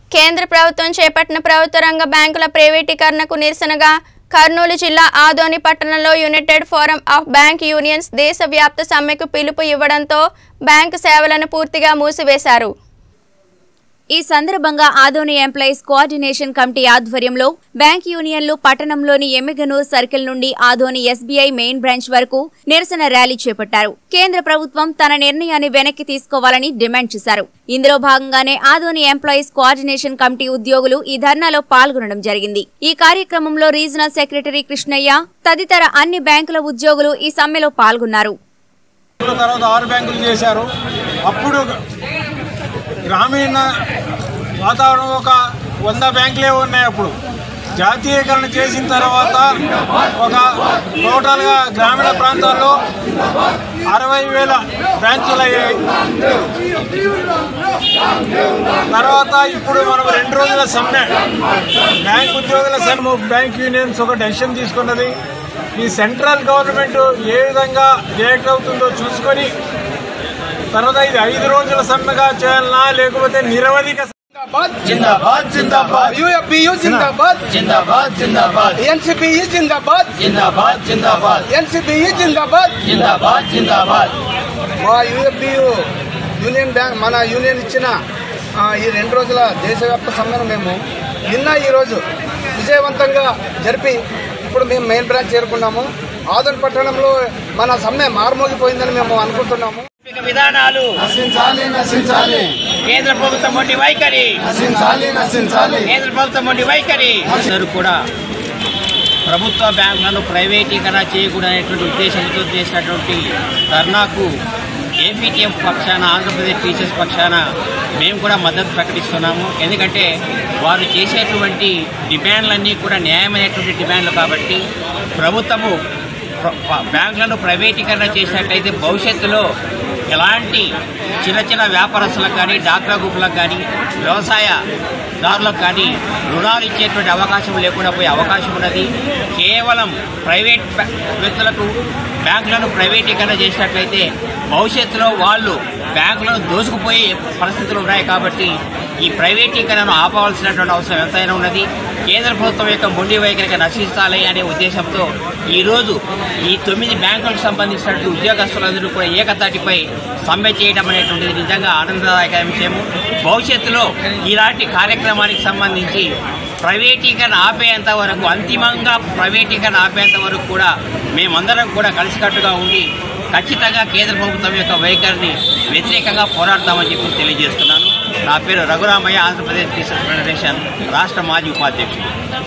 కేంద్ర ప్రభుత్వం చేపట్టిన ప్రభుత్వ రంగ బ్యాంకుల ప్రైవేటీకరణకు నిరసనగా కర్నూలు జిల్లా ఆదోని పట్టణంలో united forum of bank unions దేశవ్యాప్త సమ్మెకు పిలుపు ఇవ్వడంతో బ్యాంకు సేవలను పూర్తిగా మూసివేశారు ఈ సందర్భంగా ఆదోని ఎంప్లాయీస్ కోఆర్డినేషన్ కమిటీ ఆధ్వర్యంలో బ్యాంక్ యూనియన్లు పట్టణంలోని ఎమ్మిగనూర్ సర్కిల్ నుండి ఆదోని ఎస్బీఐ మెయిన్ బ్రాంచ్ వరకు నిరసన ర్యాలీ చేపట్టారు కేంద్ర ప్రభుత్వం తన నిర్ణయాన్ని వెనక్కి తీసుకోవాలని డిమాండ్ చేశారు ఇందులో భాగంగానే ఆదోని ఎంప్లాయీస్ కోఆర్డినేషన్ కమిటీ ఉద్యోగులు ఈ ధర్నాలో పాల్గొనడం జరిగింది ఈ కార్యక్రమంలో రీజనల్ సెక్రటరీ కృష్ణయ్య తదితర అన్ని బ్యాంకుల ఉద్యోగులు ఈ సమ్మెలో పాల్గొన్నారు తర్వాత ఆరు బ్యాంకులు చేశారు అప్పుడు గ్రామీణ వాతావరణం ఒక వంద బ్యాంకులే ఉన్నాయి అప్పుడు జాతీయకరణ చేసిన తర్వాత ఒక టోటల్గా గ్రామీణ ప్రాంతాల్లో అరవై వేల బ్రాంచులు అయ్యాయి తర్వాత ఇప్పుడు మనం రెండు రోజుల సమ్మె బ్యాంక్ ఉద్యోగుల సమ్మె బ్యాంక్ యూనియన్స్ ఒక డెసిషన్ తీసుకున్నది ఈ సెంట్రల్ గవర్నమెంట్ ఏ విధంగా రియాక్ట్ అవుతుందో చూసుకొని తర్వాత ఇది ఐదు రోజుల సమ్మెగా చేయాలనా లేకపోతే నిరవధిక जिंदाबाद जिंदाबाद जिंदाबाद यूएफबीयू जिंदाबाद जिंदाबाद जिंदाबाद एनसीपीई जिंदाबाद जिंदाबाद जिंदाबाद एनसीपीई जिंदाबाद जिंदाबाद जिंदाबाद మా యూఎఫ్బియు యూనియన్ బ్యాంక్ మన యూనియన్ ఇచ్చిన ఆ, ఈ రెండు రోజుల దేశవ్యాప్త సమ్మెను మేము నిన్న ఈరోజు విజయవంతంగా జరిపి ఇప్పుడు మేము మెయిన్ బ్రాంచ్ చేరుకున్నాము ఆదన్ పట్టణంలో మన సమ్మె మారుమోగిపోయిందని మేము అనుకుంటున్నాము ఆర్థిక విధానాలు నశించాలి నశించాలి కేంద్ర ప్రభుత్వం వంటి వైఖరి నశించాలి నశించాలి కేంద్ర ప్రభుత్వం వంటి వైఖరి అందరూ కూడా ప్రభుత్వ బ్యాంకులను ప్రైవేటీకరణ చేయకూడదనేటువంటి ఉద్దేశంతో చేసినటువంటి ధర్నాకు ఏపీటీఎఫ్ పక్షాన ఆంధ్రప్రదేశ్ టీచర్స్ పక్షాన మేము కూడా మద్దతు ప్రకటిస్తున్నాము ఎందుకంటే వారు చేసేటువంటి డిమాండ్లన్నీ కూడా న్యాయమైనటువంటి డిమాండ్లు కాబట్టి ప్రభుత్వము ప్ర- ప- బ్యాంకులను ప్రైవేటీకరణ చేసినట్లయితే భవిష్యత్తులో ఎలాంటి చిన్న చిన్న వ్యాపారస్తులకు కానీ డాక్రా గ్రూపులకు కానీ వ్యవసాయదారులకు కానీ రుణాలు ఇచ్చేటువంటి అవకాశం లేకుండా పోయే అవకాశం ఉన్నది కేవలం ప్రైవేట్ బ్యా- వ్యక్తులకు బ్యాంకులను ప్రైవేటీకరణ చేసినట్లయితే భవిష్యత్తులో వాళ్ళు బ్యాంకులను దోసుకుపోయే పరిస్థితులు ఉన్నాయి కాబట్టి ఈ ప్రైవేటీకరణను ఆపవలసినటువంటి అవసరం ఎంతైనా ఉన్నది కేంద్ర ప్రభుత్వం యొక్క మొండి వైఖరికి నశించాలి అనే ఉద్దేశంతో ఈరోజు ఈ తొమ్మిది బ్యాంకులకు సంబంధించినటువంటి ఉద్యోగస్తులందరూ కూడా ఏకతాటిపై సమ్మె చేయడం అనేటువంటిది నిజంగా ఆనందదాయక విషయము భవిష్యత్తులో ఇలాంటి కార్యక్రమానికి సంబంధించి ప్రైవేటీకరణ ఆపేంత వరకు అంతిమంగా ప్రైవేటీకరణ ఆపేంత వరకు కూడా మేమందరం కూడా కలిసికట్టుగా ఉండి ఖచ్చితంగా కేంద్ర ప్రభుత్వం యొక్క వైఖరిని వ్యతిరేకంగా పోరాడతామని చెప్పి తెలియజేస్తున్నాను నా పేరు రఘురామయ్య ఆంధ్రప్రదేశ్ టీచర్స్ ఫెడరేషన్ రాష్ట్ర మాజీ ఉపాధ్యక్షుడు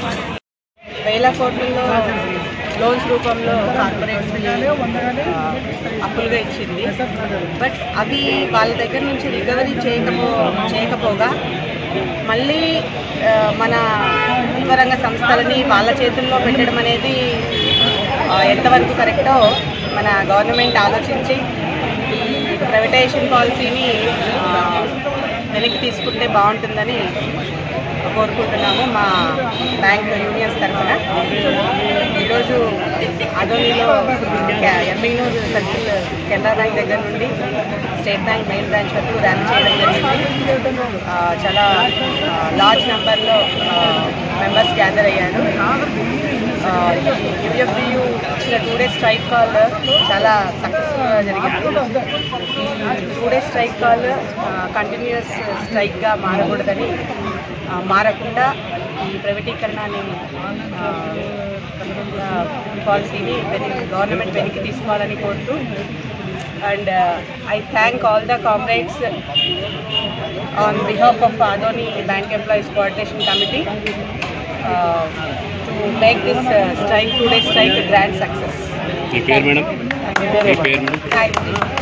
వేల కోట్లలో లోన్స్ రూపంలో కార్పొరేట్స్ అప్పులుగా ఇచ్చింది బట్ అవి వాళ్ళ దగ్గర నుంచి రికవరీ చేయకపో చేయకపోగా మళ్ళీ ఆ, మన ప్రభుత్వరంగ సంస్థలని వాళ్ళ చేతుల్లో పెట్టడం అనేది ఆ, ఎంతవరకు కరెక్టో మన గవర్నమెంట్ ఆలోచించి ఈ ప్రైవేటైజేషన్ పాలసీని ఆ, వెనక్కి తీసుకుంటే బాగుంటుందని కోరుకుంటున్నాము మా బ్యాంక్ యూనియన్స్ తరఫున ఈరోజు అదోనిలో ఎమ్మిగ్నూర్ సర్కిల్ కెనరా బ్యాంక్ దగ్గర నుండి స్టేట్ బ్యాంక్ మెయిన్ బ్రాంచ్ వరకు ర్యాలీ చేయడం జరిగింది ఆ, చాలా లార్జ్ నెంబర్లో మెంబర్స్ గ్యాదర్ అయ్యారు యూఎఫ్డియు ఇచ్చిన టూ డేస్ స్ట్రైక్ కాల్ చాలా సక్సెస్ఫుల్గా జరిగింది ఈ two days strike call continues స్ట్రైక్గా మారకూడదని ఆ, మారకుండా ఈ ప్రైవేటీకరణని ఆ, పాలసీని గవర్నమెంట్ వెనక్కి తీసుకోవాలని కోరుతూ and I thank all the comrades on behalf of Adoni bank employees coordination committee to make this strike two days strike grand success మీ పేరు మేడం మీ పేరు మేడం థ్యాంక్ యూ